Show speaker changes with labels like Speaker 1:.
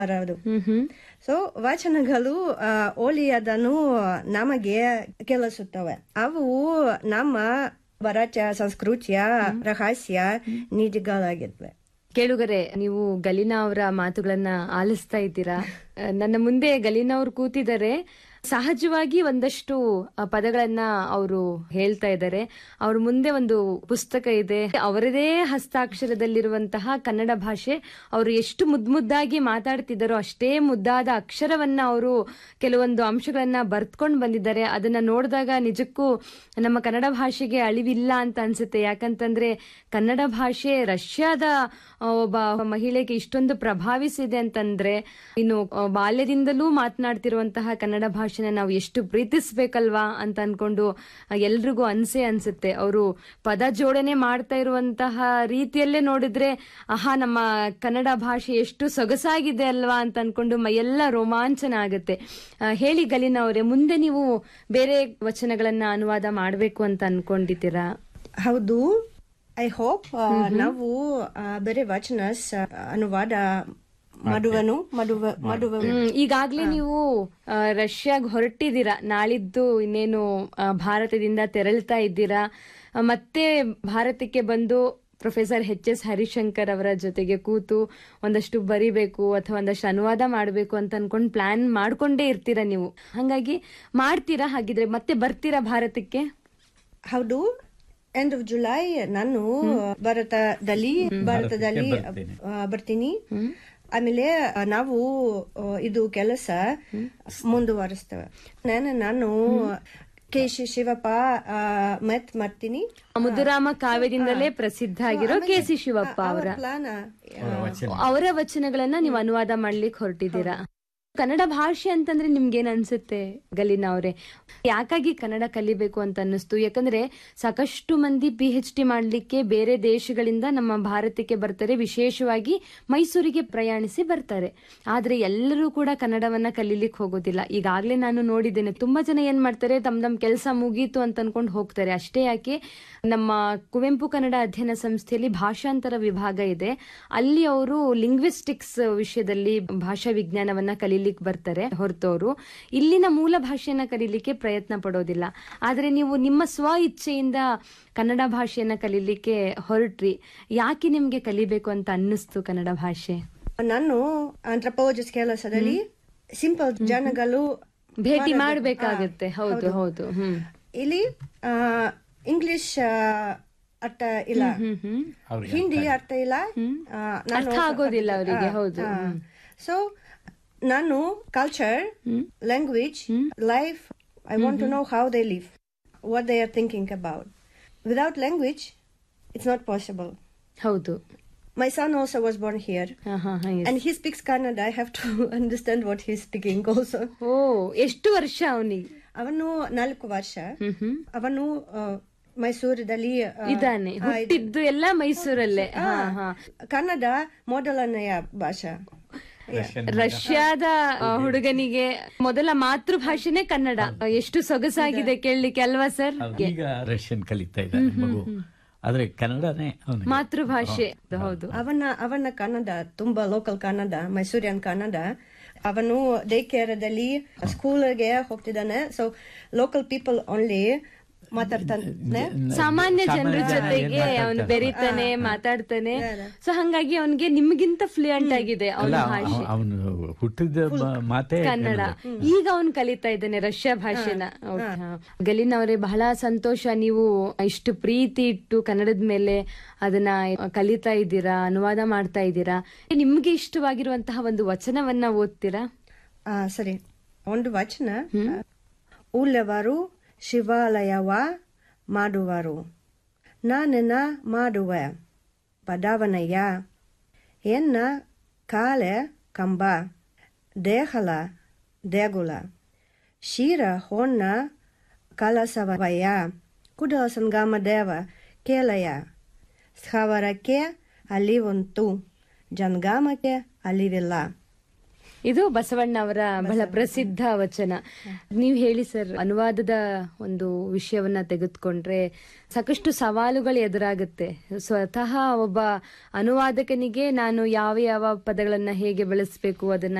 Speaker 1: ಬರೋದು
Speaker 2: ಹ್ಮ್ ಹ್ಮ್
Speaker 1: ಸೊ ವಚನಗಳು ಆ, ಒಳ್ಳೆಯದನ್ನು ನಮಗೆ ಕೆಲಸುತ್ತವೆ ಅವು ನಮ್ಮ ಭಾರತೀಯ ಸಂಸ್ಕೃತಿಯ ರಹಸ್ಯ ನಿಧಿಗಳಾಗಿದ್ವೆ
Speaker 2: ಕೇಳುಗರೆ ನೀವು ಗಲೀನಾ ಅವರ ಮಾತುಗಳನ್ನ ಆಲಿಸ್ತಾ ಇದ್ದೀರಾ ಆ, ನನ್ನ ಮುಂದೆ ಗಲೀನಾ ಅವ್ರು ಕೂತಿದ್ದಾರೆ ಸಹಜವಾಗಿ ಒಂದಷ್ಟು ಆ, ಪದಗಳನ್ನ ಅವರು ಹೇಳ್ತಾ ಇದ್ದಾರೆ ಅವ್ರ ಮುಂದೆ ಒಂದು ಪುಸ್ತಕ ಇದೆ ಅವರದೇ ಹಸ್ತಾಕ್ಷರದಲ್ಲಿರುವಂತಹ ಕನ್ನಡ ಭಾಷೆ ಅವರು ಎಷ್ಟು ಮುದ್ ಮುದ್ದಾಗಿ ಮಾತಾಡ್ತಿದ್ದಾರೋ ಅಷ್ಟೇ ಮುದ್ದಾದ ಅಕ್ಷರವನ್ನ ಅವರು ಕೆಲವೊಂದು ಅಂಶಗಳನ್ನ ಬರ್ತ್ಕೊಂಡು ಬಂದಿದ್ದಾರೆ ಅದನ್ನ ನೋಡಿದಾಗ ನಿಜಕ್ಕೂ ನಮ್ಮ ಕನ್ನಡ ಭಾಷೆಗೆ ಅಳಿವಿಲ್ಲ ಅಂತ ಅನ್ಸುತ್ತೆ ಯಾಕಂತಂದ್ರೆ ಕನ್ನಡ ಭಾಷೆ ರಷ್ಯಾದ ಆ, ಒಬ್ಬ ಮಹಿಳೆಗೆ ಇಷ್ಟೊಂದು ಪ್ರಭಾವಿಸಿದೆ ಅಂತಂದ್ರೆ ಇನ್ನು ಆ, ಬಾಲ್ಯದಿಂದಲೂ ಮಾತನಾಡ್ತಿರುವಂತಹ ಕನ್ನಡ ಭಾಷೆನ ನಾವು ಎಷ್ಟು ಪ್ರೀತಿಸ್ಬೇಕಲ್ವಾ ಅಂತ ಅನ್ಕೊಂಡು ಆ, ಎಲ್ರಿಗೂ ಅನ್ಸೆ ಅನ್ಸುತ್ತೆ ಅವರು ಪದ ಜೋಡಣೆ ಮಾಡ್ತಾ ಇರುವಂತಹ ರೀತಿಯಲ್ಲೇ ನೋಡಿದ್ರೆ ಆಹಾ ನಮ್ಮ ಕನ್ನಡ ಭಾಷೆ ಎಷ್ಟು ಸೊಗಸಾಗಿದೆ ಅಲ್ವಾ ಅಂತ ಅನ್ಕೊಂಡು ಮೈಯೆಲ್ಲ ರೋಮಾಂಚನ ಆಗುತ್ತೆ ಆ, ಹೇಳಿ ಗಲೀನಾ ಅವರೇ ಮುಂದೆ ನೀವು ಬೇರೆ ವಚನಗಳನ್ನ ಅನುವಾದ ಮಾಡ್ಬೇಕು ಅಂತ ಅನ್ಕೊಂಡಿದ್ದೀರಾ
Speaker 1: ಹೌದು ಐ ಹೋಪ್ ನಾವು ಆ, ಬೇರೆ ವಚನ ಸ- ಅನುವಾದ ಮಾಡುವನು ಮಾಡುವ ಮಾಡುವ
Speaker 2: ಹ್ಮ್, ಈಗಾಗ್ಲೇ ನೀವು ಆ, ರಷ್ಯಾಗ್ ಹೊರಟಿದ್ದೀರಾ ನಾಳಿದ್ದು ಇನ್ನೇನು ಆ, ಭಾರತದಿಂದ ತೆರಳ್ತಾ ಇದ್ದೀರಾ ಆ, ಮತ್ತೆ ಭಾರತಕ್ಕೆ ಬಂದು ಪ್ರೊಫೆಸರ್ ಎಚ್ ಎಸ್ ಹರಿಶಂಕರ್ ಅವರ ಜೊತೆಗೆ ಕೂತು ಒಂದಷ್ಟು ಬರಿಬೇಕು ಅಥವಾ ಒಂದಷ್ಟು ಅನುವಾದ ಮಾಡಬೇಕು ಅಂತ ಅನ್ಕೊಂಡು ಪ್ಲಾನ್ ಮಾಡ್ಕೊಂಡೇ ಇರ್ತೀರಾ ನೀವು ಹಂಗಾಗಿ ಮಾಡ್ತೀರಾ ಹಾಗಿದ್ರೆ ಮತ್ತೆ ಬರ್ತೀರಾ ಭಾರತಕ್ಕೆ
Speaker 1: ಹೌದು ಎಂಡ್ ಆಫ್ ಜುಲೈ ನಾನು ಭಾರತದಲ್ಲಿ ಭಾರತದಲ್ಲಿ ಆ, ಬರ್ತೀನಿ ಆಮೇಲೆ ಆ, ನಾವು ಆ, ಇದು ಕೆಲಸ ಮುಂದುವರಿಸ್ತೇವೆ ನಾನು ನಾನು ಕೆ ಶಿ ಶಿವಪ್ಪ ಆ, ಮತ್ ಮಾಡ್ತೀನಿ
Speaker 2: ಮುದುರಾಮ ಕಾವ್ಯದಿಂದಲೇ ಪ್ರಸಿದ್ಧ ಆಗಿರೋ ಕೆ ಸಿ ಶಿವಪ್ಪ ಅವರ
Speaker 1: ಪ್ಲಾನ್
Speaker 2: ಅವರ ವಚನಗಳನ್ನ ನೀವು ಅನುವಾದ ಮಾಡ್ಲಿಕ್ಕೆ ಹೊರಟಿದ್ದೀರಾ ಕನ್ನಡ ಭಾಷೆ ಅಂತಂದ್ರೆ ನಿಮ್ಗೇನ್ ಅನ್ಸುತ್ತೆ ಗಲೀನಾ ಅವರೇ ಯಾಕಾಗಿ ಕನ್ನಡ ಕಲಿಬೇಕು ಅಂತ ಅನ್ನಿಸ್ತು ಯಾಕಂದ್ರೆ ಸಾಕಷ್ಟು ಮಂದಿ ಪಿ ಎಚ್ ಡಿ ಮಾಡ್ಲಿಕ್ಕೆ ಬೇರೆ ದೇಶಗಳಿಂದ ನಮ್ಮ ಭಾರತಕ್ಕೆ ಬರ್ತಾರೆ ವಿಶೇಷವಾಗಿ ಮೈಸೂರಿಗೆ ಪ್ರಯಾಣಿಸಿ ಬರ್ತಾರೆ ಆದ್ರೆ ಎಲ್ಲರೂ ಕೂಡ ಕನ್ನಡವನ್ನ ಕಲೀಲಿಕ್ಕೆ ಹೋಗೋದಿಲ್ಲ ಈಗಾಗ್ಲೇ ನಾನು ನೋಡಿದ್ದೇನೆ ತುಂಬಾ ಜನ ಏನ್ ಮಾಡ್ತಾರೆ ತಮ್ ತಮ್ ಕೆಲಸ ಮುಗೀತು ಅಂತ ಅನ್ಕೊಂಡು ಹೋಗ್ತಾರೆ ಅಷ್ಟೇ ಯಾಕೆ ನಮ್ಮ ಕುವೆಂಪು ಕನ್ನಡ ಅಧ್ಯಯನ ಸಂಸ್ಥೆಯಲ್ಲಿ ಭಾಷಾಂತರ ವಿಭಾಗ ಇದೆ ಅಲ್ಲಿ ಅವರು ಲಿಂಗ್ವಿಸ್ಟಿಕ್ಸ್ ವಿಷಯದಲ್ಲಿ ಭಾಷಾ ವಿಜ್ಞಾನವನ್ನ ಕಲೀಲಿಕ್ಕೆ ಬರ್ತಾರೆ ಹೊರತು ಅವರು ಇಲ್ಲಿನ ಮೂಲ ಭಾಷೆಯನ್ನ ಕಲೀಲಿಕ್ಕೆ ಪ್ರಯತ್ನ ಪಡೋದಿಲ್ಲ ಆದ್ರೆ ನೀವು ನಿಮ್ಮ ಸ್ವ ಇಚ್ಛೆಯಿಂದ ಕನ್ನಡ ಭಾಷೆಯನ್ನ ಕಲೀಲಿಕ್ಕೆ ಹೊರಟ್ರಿ ಯಾಕೆ ನಿಮ್ಗೆ ಕಲಿಬೇಕು ಅಂತ ಅನ್ನಿಸ್ತು ಕನ್ನಡ ಭಾಷೆ
Speaker 1: ನಾನು ಆಂಥ್ರಪೋಲಜಿಸ್ಟ್ ಕೆಲಸದಲ್ಲಿ ಸಿಂಪಲ್ ಜನಗಳು
Speaker 2: ಭೇಟಿ ಮಾಡ್ಬೇಕಾಗತ್ತೆ ಹೌದು ಹೌದು ಹ್ಮ್
Speaker 1: ಇಲ್ಲಿ ಇಂಗ್ಲಿಷ್ ಅರ್ಥ ಇಲ್ಲ
Speaker 2: ಹ್ಮ್ ಹ್ಮ್
Speaker 1: ಹಿಂದಿ ಅರ್ಥ ಇಲ್ಲ ಆ, ನಾನು
Speaker 2: ಅರ್ಥ ಆಗೋದಿಲ್ಲ ಅವರಿಗೆ ಹೌದು ಹ್ಮ್.
Speaker 1: ಸೊ ನಾನು culture language life I want to know how they live what they are thinking about without language it's not possible
Speaker 2: ಹೌದು
Speaker 1: my son also was born here
Speaker 2: ಹಾ ಹಾ ಹಾ yes.
Speaker 1: and he speaks Kannada. I have to understand what he's speaking also.
Speaker 2: ಓ ಎಷ್ಟು ವರ್ಷ ಅವನಿಗೆ
Speaker 1: ಅವನು ನಾಲ್ಕು ವರ್ಷ
Speaker 2: ಹ್ಮ್ ಹ್ಮ್
Speaker 1: ಅವನು ಆ, ಮೈಸೂರದಲ್ಲಿ ಆ,
Speaker 2: ಇದಾನೆ ಹುಟ್ಟಿದ್ದು ಎಲ್ಲ ಮೈಸೂರಲ್ಲೇ ಹಾ ಹಾ
Speaker 1: ಕನ್ನಡ ಮೊದಲನೆಯ ಭಾಷಾ
Speaker 2: ರಷ್ಯಾದ ಆ, ಹುಡುಗನಿಗೆ ಮೊದಲ ಮಾತೃಭಾಷೆನೇ ಕನ್ನಡ ಎಷ್ಟು ಸೊಗಸಾಗಿದೆ ಕೇಳಲಿಕ್ಕೆ ಅಲ್ವಾ ಸರ್
Speaker 3: ಈಗ ರಷ್ಯನ್ ಕಲಿತಾ ಇದ್ದಾನೆ ಮಗು ಆದ್ರೆ ಕನ್ನಡನೇ ಅವನಿಗೆ
Speaker 2: ಮಾತೃಭಾಷೆ ಹೌದು
Speaker 1: ಅವನ ಅವನ ಕನ್ನಡ ತುಂಬಾ ಲೋಕಲ್ ಕನ್ನಡ ಮೈಸೂರಿಯನ್ ಕನ್ನಡ ಅವನು ಡೇ ಕೇರದಲ್ಲಿ ಸ್ಕೂಲ್ಗೆ ಹೋಗ್ತಿದ್ದಾನೆ ಸೊ ಲೋಕಲ್ ಪೀಪಲ್ ಓನ್ಲಿ ಮಾತಾಡ್ತಾನೆ
Speaker 2: ಸಾಮಾನ್ಯ ಜನರ
Speaker 3: ಸಾಮಾನ್ಯ ಜನ ಏನ್
Speaker 2: ಜೊತೆಗೆ ಅವನು
Speaker 3: ಮಾತಾಡ್ತಾರೆ?
Speaker 2: ಬೆರೀತಾನೆ ಮಾತಾಡ್ತಾನೆ ಸೊ ಹಂಗಾಗಿ ಅವನಿಗೆ ನಿಮ್ಗಿಂತ ಫ್ಲೂಯೆಂಟ್ ಆಗಿದೆ ಅವನ
Speaker 3: ಅಲ್ಲ
Speaker 2: ಭಾಷೆ
Speaker 3: ಅವನು ಹುಟ್ಟಿದ ಮ- ಮಾತೇ
Speaker 2: ಕನ್ನಡ ಈಗ ಅವನು ಕಲಿತಾ ಇದ್ದಾನೆ ರಷ್ಯಾ ಭಾಷೆನ Okay, ಹಾ. ಗಲೀನಾ ಅವರೇ ಬಹಳ ಸಂತೋಷ ನೀವು ಇಷ್ಟು ಪ್ರೀತಿ ಇಟ್ಟು ಕನ್ನಡದ ಮೇಲೆ ಅದನ್ನ ಕಲಿತಾ ಇದ್ದೀರಾ ಅನುವಾದ ಮಾಡ್ತಾ ಇದ್ದೀರಾ ನಿಮ್ಗೆ ಇಷ್ಟವಾಗಿರುವಂತಹ ಒಂದು ವಚನವನ್ನ ಓದ್ತೀರಾ
Speaker 1: ಆ, ಸರಿ ಒಂದು ವಚನ ಉಳ್ಳವರು ಶಿವಾಲಯವ ಮಾಡುವರು ನಾನೆನ ಮಾಡುವೆ ಬಡವನಯ್ಯ ಎನ್ನ ಕಾಲೆ ಕಂಬ ದೇಹಲ ದೇಗುಲ ಶಿರ ಹೊನ್ನ ಕಲಸವಯ್ಯ ಕುಡಲ ಸಂಗಮ ದೇವ ಕೇಲಯ ಸ್ಥಾವರಕ್ಕೆ ಅಲಿವುಂಟು ಜನ್ಗಾಮಕ್ಕೆ ಅಲಿವಿಲ್ಲ
Speaker 2: ಇದು ಬಸವಣ್ಣ ಅವರ ಬಹಳ ಪ್ರಸಿದ್ಧ ವಚನ ನೀವು ಹೇಳಿ ಸರ್ ಅನುವಾದದ ಒಂದು ವಿಷಯವನ್ನ ತೆಗೆದುಕೊಂಡ್ರೆ ಸಾಕಷ್ಟು ಸವಾಲುಗಳು ಎದುರಾಗುತ್ತೆ ಸ್ವತಃ ಒಬ್ಬ ಅನುವಾದಕನಿಗೆ ನಾನು ಯಾವ ಯಾವ ಪದಗಳನ್ನ ಹೇಗೆ ಬಳಸಬೇಕು ಅದನ್ನ